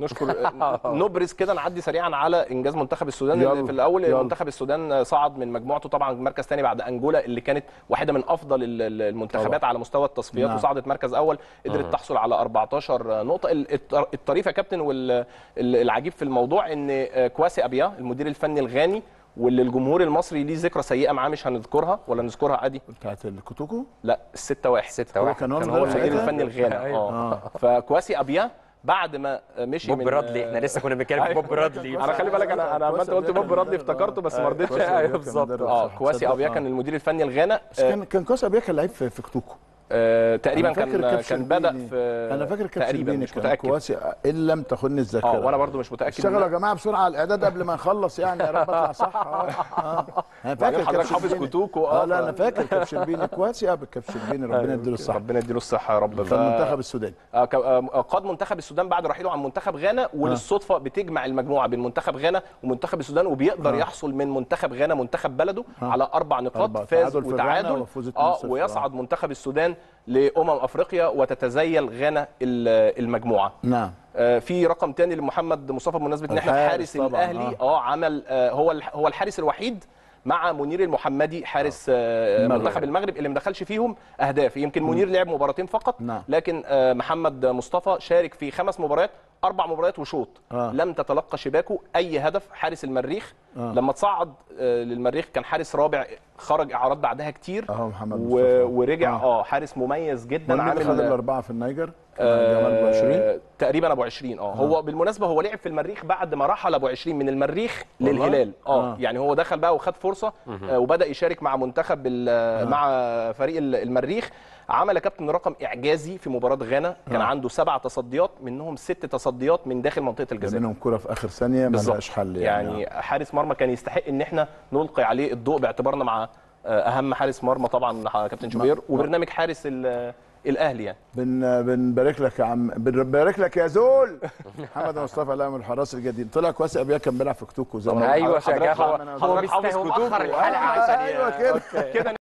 نشكر نبرز كده نعدي سريعا على انجاز منتخب السودان يلا، اللي في الاول يلا. منتخب السودان صعد من مجموعته طبعا مركز ثاني بعد انجولا اللي كانت واحده من افضل ال- ال- المنتخبات طبعا. على مستوى التصفيات نعم. وصعدت مركز اول قدرت تحصل على 14 نقطه ال- الط- الطريف يا كابتن والعجيب في الموضوع ان كواسي ابيا المدير الفني الغاني واللي الجمهور المصري ليه ذكرى سيئه معاه مش هنذكرها ولا نذكرها عادي بتاعت الكوتوكو لا الستة واحد ستة هو واحد كان هو كان هو المدرب المدير ساعتها؟ الفني الغاني أيوة. اه فكواسي ابيا بعد ما مشي بوب من برادلي احنا لسه كنا بنتكلم في بوب برادلي انا خلي بالك انا انا لما انت قلت بوب برادلي افتكرته بس ما رضيتش كواسي أبيا كان بالظبط مدرب اه صح. كواسي تصدق؟ ابيا آه. كان المدير الفني الغانا بس كان كان كويس ابيا كان لعيب في في كوتوكو آه تقريبا أنا فاكر كان كابتن كان بدا شربيني. في انا فاكر كابتن تقريبا شربيني مش كان متاكد كواسي ان لم تخن الذاكره اه وانا برضو مش متاكد اشتغلوا يا إن- جماعه بسرعه على الاعداد قبل ما نخلص يعني يا رب اطلع صح اه اه انا وبعدين فاكر حضرتك كابتن حافظ شربيني. كوتوكو اه اه لا ف- انا فاكر كابتن شربيني كواسي ابو كابتن شربيني ربنا يديله الصحه ربنا يديله الصحه يا رب ف- كان المنتخب السوداني آه، ك- آه، قاد منتخب السودان بعد رحيله عن منتخب غانا وللصدفه بتجمع المجموعه بين منتخب غانا ومنتخب السودان وبيقدر آه. يحصل من منتخب غانا منتخب بلده على اربع نقاط أربعة. فاز تعادل في غانا وتعادل وفوز 2-0. اه ويصعد منتخب السودان لامم افريقيا وتتزيل غانا ال- المجموعه نعم آه، في رقم تاني لمحمد مصطفى بمناسبه ان احنا في الحارس حارس طبعاً، الاهلي اه عمل آه، هو الح- هو الحارس الوحيد مع منير المحمدي حارس آه، المغرب. منتخب المغرب اللي ما دخلش فيهم اهداف يمكن منير لعب مباراتين فقط نعم. لكن آه، محمد مصطفى شارك في خمس مباريات اربع مباريات وشوط آه. لم تتلقى شباكه اي هدف حارس المريخ آه. لما تصعد آه، للمريخ كان حارس رابع خرج اعارات بعدها كتير اهو محمد و... مصطفى. ورجع آه. اه حارس مميز جدا من اللي خد عامل الاربعه في النيجر كان جمال ابو 20 آه، تقريبا ابو 20 اه هو بالمناسبه هو لعب في المريخ بعد ما رحل ابو 20 من المريخ والله؟ للهلال اه آه. يعني هو دخل بقى وخد فرصه آه وبدا يشارك مع منتخب ال- مع فريق ال- المريخ عمل يا كابتن رقم اعجازي في مباراه غانا كان آه. عنده سبع تصديات منهم ست تصديات من داخل منطقه الجزاء منهم كرة في اخر ثانيه ما بالظبط لهاش حل يعني, يعني حارس مرمى كان يستحق ان احنا نلقي عليه الضوء باعتبارنا مع آه، اهم حارس مرمى طبعا كابتن شوبير وبرنامج حارس ال- الاهلي يعني بن بنبارك لك يا عم بنبارك لك يا زول محمد مصطفى لا من الحراس الجديد طلع كويس ابيا كان بيلعب في كتوكو زي ما ايوه حضرتك- شجاع هو حضرتك هو حافظ مستني هو كتوكو. مأخر الحلقه عشان ي- ايوه كده كده